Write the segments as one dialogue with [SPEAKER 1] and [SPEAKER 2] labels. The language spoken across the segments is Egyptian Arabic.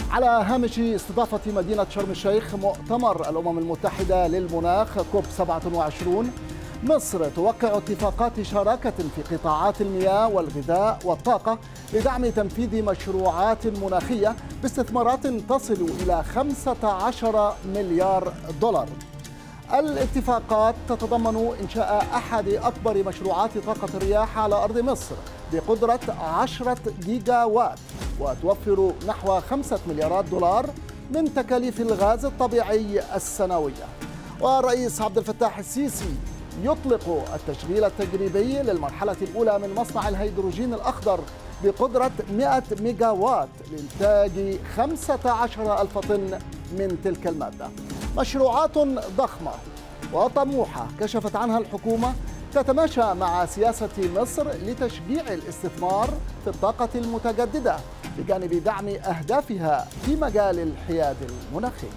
[SPEAKER 1] على هامش استضافة مدينة شرم الشيخ مؤتمر الأمم المتحدة للمناخ كوب 27 مصر توقع اتفاقات شراكة في قطاعات المياه والغذاء والطاقة لدعم تنفيذ مشروعات مناخية باستثمارات تصل إلى 15 مليار دولار الاتفاقات تتضمن إنشاء أحد أكبر مشروعات طاقة الرياح على أرض مصر بقدرة 10 جيجا وات وتوفر نحو 5 مليارات دولار من تكاليف الغاز الطبيعي السنوية والرئيس عبد الفتاح السيسي يطلق التشغيل التجريبي للمرحلة الأولى من مصنع الهيدروجين الأخضر بقدرة 100 ميجا وات لإنتاج 15 ألف طن من تلك المادة مشروعات ضخمة وطموحة كشفت عنها الحكومة تتماشى مع سياسة مصر لتشجيع الاستثمار في الطاقة المتجددة بجانب دعم أهدافها في مجال الحياد المناخي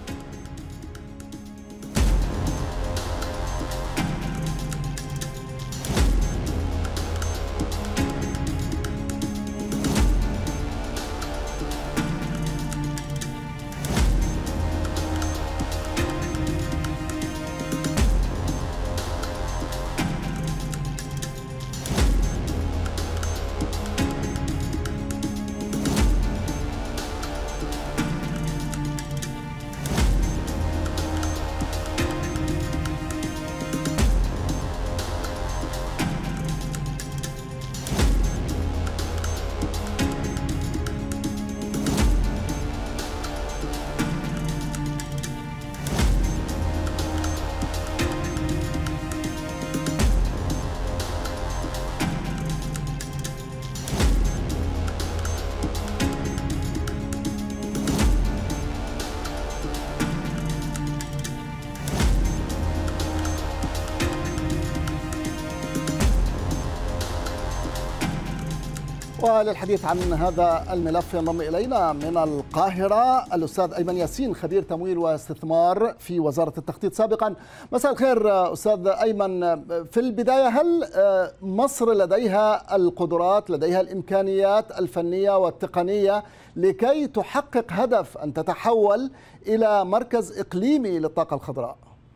[SPEAKER 1] وللحديث عن هذا الملف ينضم الينا من القاهره الاستاذ ايمن ياسين خبير تمويل واستثمار في وزاره التخطيط سابقا مساء الخير استاذ ايمن في البدايه هل مصر لديها القدرات لديها الامكانيات الفنيه والتقنيه لكي تحقق هدف ان تتحول الى مركز اقليمي للطاقه الخضراء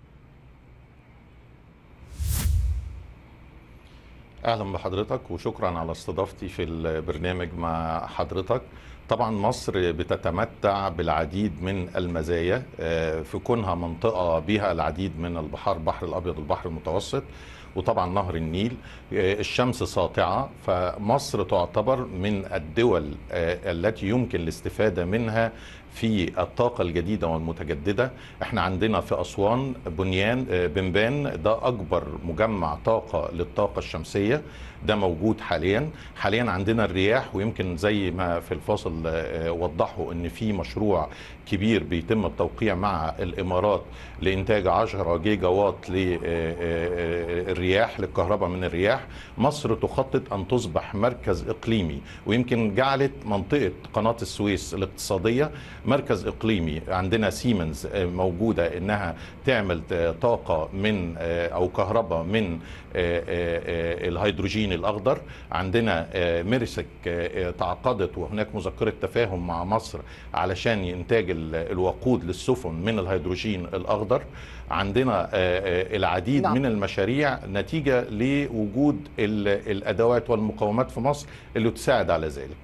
[SPEAKER 2] اهلا بحضرتك وشكرا على استضافتي في البرنامج مع حضرتك طبعا مصر بتتمتع بالعديد من المزايا في كونها منطقه بها العديد من البحار البحر الابيض والبحر المتوسط وطبعا نهر النيل الشمس ساطعه فمصر تعتبر من الدول التي يمكن الاستفاده منها في الطاقة الجديدة والمتجددة احنا عندنا في أسوان بنيان بنبان ده أكبر مجمع طاقة للطاقة الشمسية ده موجود حاليا حاليا عندنا الرياح ويمكن زي ما في الفاصل وضحوا ان في مشروع كبير بيتم التوقيع مع الامارات لانتاج 10 جيجا وات للرياح للكهرباء من الرياح مصر تخطط ان تصبح مركز اقليمي ويمكن جعلت منطقه قناه السويس الاقتصاديه مركز اقليمي عندنا سيمنز موجوده انها تعمل طاقه من او كهرباء من الهيدروجين الاخضر عندنا ميرسك تعاقدت وهناك مذكره تفاهم مع مصر علشان انتاج الوقود للسفن من الهيدروجين الاخضر عندنا العديد نعم. من المشاريع نتيجه لوجود الادوات والمقومات في مصر اللي تساعد على ذلك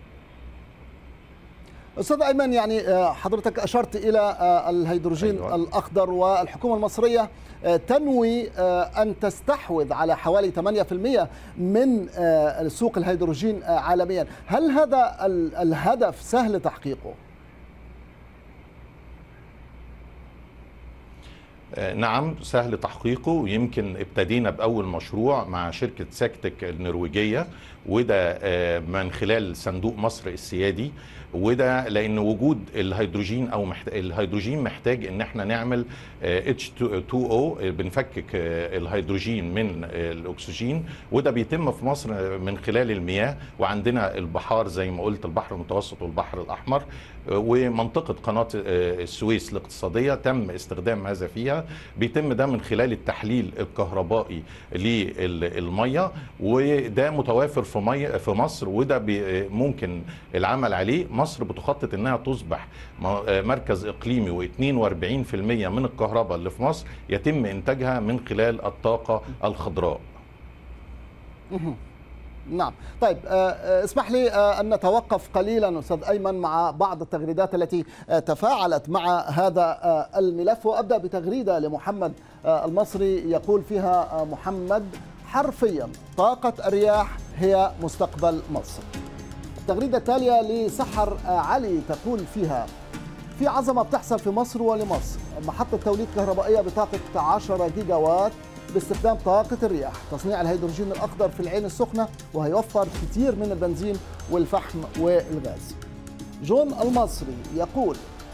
[SPEAKER 1] استاذ ايمن يعني حضرتك اشرت الى الهيدروجين أيوة. الاخضر والحكومه المصريه تنوي ان تستحوذ على حوالي 8% من سوق الهيدروجين عالميا هل هذا الهدف سهل تحقيقه
[SPEAKER 2] نعم سهل تحقيقه ويمكن ابتدينا باول مشروع مع شركه ساكتك النرويجيه وده من خلال صندوق مصر السيادي وده لان وجود الهيدروجين او محتاج الهيدروجين محتاج ان احنا نعمل H2O بنفكك الهيدروجين من الاكسجين وده بيتم في مصر من خلال المياه وعندنا البحار زي ما قلت البحر المتوسط والبحر الاحمر ومنطقه قناه السويس الاقتصاديه تم استخدام هذا فيها بيتم ده من خلال التحليل الكهربائي للميه وده متوافر في مي في مصر وده بي- ممكن العمل عليه مصر بتخطط انها تصبح م- مركز اقليمي و42% من الكهرباء اللي في مصر يتم انتاجها من خلال الطاقه الخضراء
[SPEAKER 1] نعم طيب آه، آه، اسمح لي آه، أن نتوقف قليلا أستاذ أيمن مع بعض التغريدات التي آه، تفاعلت مع هذا آه، الملف وأبدأ بتغريدة لمحمد آه، المصري يقول فيها آه، محمد حرفيا طاقة الرياح هي مستقبل مصر التغريدة التالية لسحر آه، علي تقول فيها في عظمة بتحصل في مصر ولمصر محطة توليد كهربائية بطاقة 10 جيجا وات باستخدام طاقة الرياح تصنيع الهيدروجين الأخضر في العين السخنة وهيوفر كتير من البنزين والفحم والغاز جون المصري يقول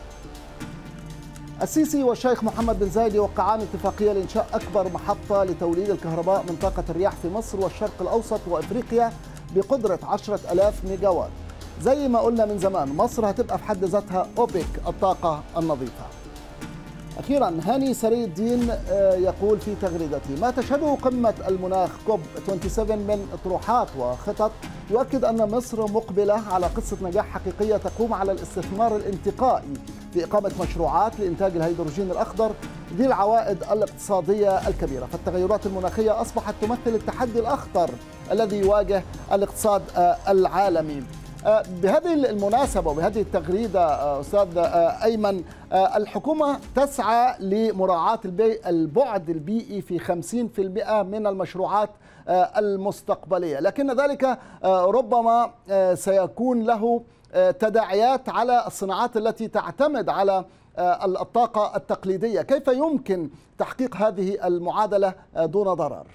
[SPEAKER 1] السيسي والشيخ محمد بن زايد يوقعان اتفاقية لإنشاء أكبر محطة لتوليد الكهرباء من طاقة الرياح في مصر والشرق الأوسط وإفريقيا بقدرة 10 ألاف ميجا وات زي ما قلنا من زمان مصر هتبقى في حد ذاتها أوبك الطاقة النظيفة أخيرا هاني سري الدين آه، يقول في تغريدته ما تشهده قمة المناخ كوب 27 من اطروحات وخطط يؤكد أن مصر مقبلة على قصة نجاح حقيقية تقوم على الاستثمار الانتقائي في إقامة مشروعات لإنتاج الهيدروجين الأخضر ذي العوائد الاقتصادية الكبيرة فالتغيرات المناخية أصبحت تمثل التحدي الأخطر الذي يواجه الاقتصاد آه، العالمي آه، بهذه المناسبة وبهذه التغريدة آه، أستاذ آه، أيمن آه، الحكومة تسعى لمراعاة البي- البعد البيئي في 50% من المشروعات آه، المستقبلية لكن ذلك آه، ربما آه، سيكون له آه، تداعيات على الصناعات التي تعتمد على آه، الطاقة التقليدية كيف يمكن تحقيق هذه المعادلة آه، دون ضرر؟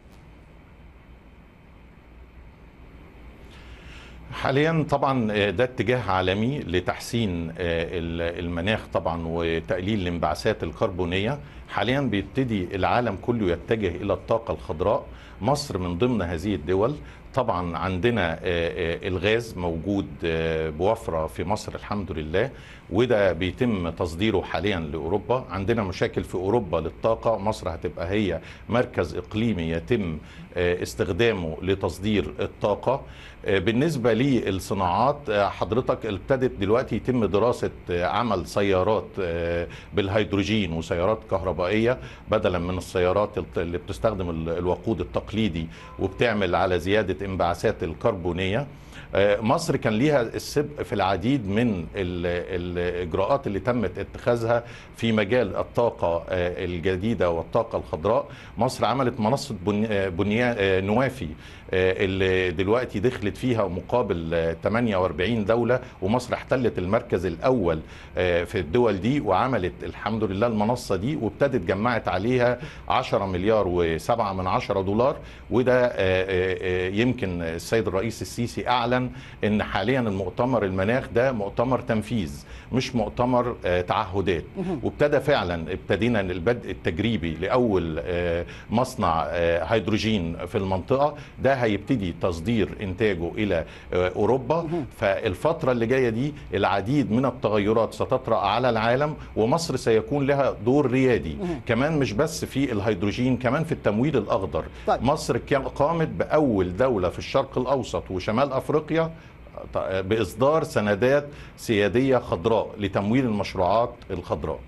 [SPEAKER 2] حاليا طبعا ده اتجاه عالمي لتحسين المناخ طبعا وتقليل الانبعاثات الكربونيه حاليا بيبتدي العالم كله يتجه الى الطاقه الخضراء مصر من ضمن هذه الدول طبعا عندنا الغاز موجود بوفره في مصر الحمد لله وده بيتم تصديره حاليا لاوروبا عندنا مشاكل في اوروبا للطاقه مصر هتبقى هي مركز اقليمي يتم استخدامه لتصدير الطاقه بالنسبه للصناعات حضرتك ابتدت دلوقتي يتم دراسه عمل سيارات بالهيدروجين وسيارات كهربائيه بدلا من السيارات اللي بتستخدم الوقود التقليدي وبتعمل على زياده انبعاثات الكربونيه مصر كان ليها السبق في العديد من الاجراءات اللي تمت اتخاذها في مجال الطاقه الجديده والطاقه الخضراء مصر عملت منصه بنيان نوافي اللي دلوقتي دخلت فيها مقابل 48 دوله ومصر احتلت المركز الاول في الدول دي وعملت الحمد لله المنصه دي وابتدت جمعت عليها 10 مليار و7 من 10 دولار وده يمكن السيد الرئيس السيسي اعلن ان حاليا المؤتمر المناخ ده مؤتمر تنفيذ مش مؤتمر تعهدات وابتدى فعلا ابتدينا البدء التجريبي لاول مصنع هيدروجين في المنطقه ده هيبتدي تصدير انتاجه الى اوروبا فالفتره اللي جايه دي العديد من التغيرات ستطرا على العالم ومصر سيكون لها دور ريادي كمان مش بس في الهيدروجين كمان في التمويل الاخضر طيب. مصر قامت باول دوله في الشرق الاوسط وشمال افريقيا باصدار سندات سياديه خضراء لتمويل المشروعات الخضراء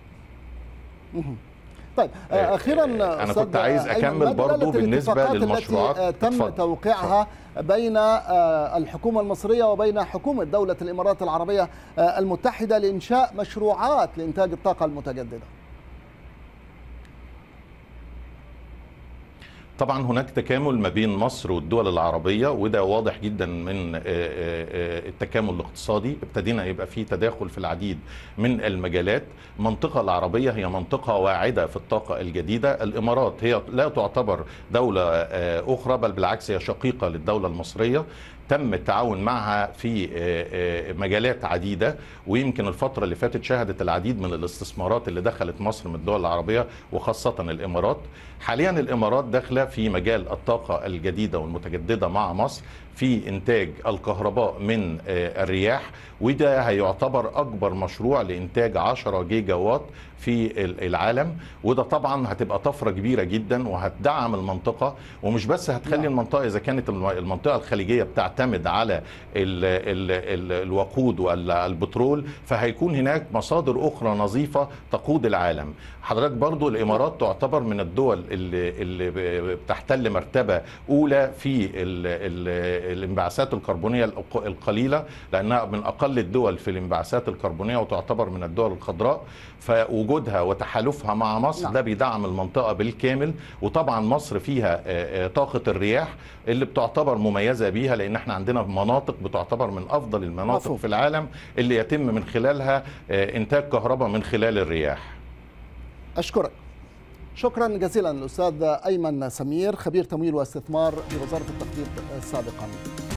[SPEAKER 1] طيب اخيرا
[SPEAKER 2] انا كنت عايز اكمل برضو بالنسبه للمشروعات
[SPEAKER 1] التي تم اتفضل. توقيعها بين الحكومه المصريه وبين حكومه دوله الامارات العربيه المتحده لانشاء مشروعات لانتاج الطاقه المتجدده
[SPEAKER 2] طبعا هناك تكامل ما بين مصر والدول العربية وده واضح جدا من التكامل الاقتصادي ابتدينا يبقى في تداخل في العديد من المجالات المنطقة العربية هي منطقة واعدة في الطاقة الجديدة الإمارات هي لا تعتبر دولة أخرى بل بالعكس هي شقيقة للدولة المصرية تم التعاون معها في مجالات عديدة ويمكن الفترة اللي فاتت شهدت العديد من الاستثمارات اللي دخلت مصر من الدول العربية وخاصة الإمارات حاليا الإمارات داخلة في مجال الطاقة الجديدة والمتجددة مع مصر في انتاج الكهرباء من الرياح وده هيعتبر اكبر مشروع لانتاج 10 جيجا وات في العالم وده طبعا هتبقى طفره كبيره جدا وهتدعم المنطقه ومش بس هتخلي
[SPEAKER 1] نعم.
[SPEAKER 2] المنطقه اذا كانت المنطقه الخليجيه بتعتمد على ال ال ال الوقود والبترول فهيكون هناك مصادر اخرى نظيفه تقود العالم حضرتك برضو الامارات تعتبر من الدول اللي, اللي بتحتل مرتبه اولى في ال ال الانبعاثات الكربونيه القليله لانها من اقل الدول في الانبعاثات الكربونيه وتعتبر من الدول الخضراء فوجودها وتحالفها مع مصر
[SPEAKER 1] نعم.
[SPEAKER 2] ده بيدعم المنطقه بالكامل وطبعا مصر فيها طاقه الرياح اللي بتعتبر مميزه بيها لان احنا عندنا مناطق بتعتبر من افضل المناطق
[SPEAKER 1] مفهوم.
[SPEAKER 2] في العالم اللي يتم من خلالها انتاج كهرباء من خلال الرياح
[SPEAKER 1] أشكرك شكرا جزيلا الأستاذ أيمن سمير خبير تمويل واستثمار بوزارة التخطيط سابقا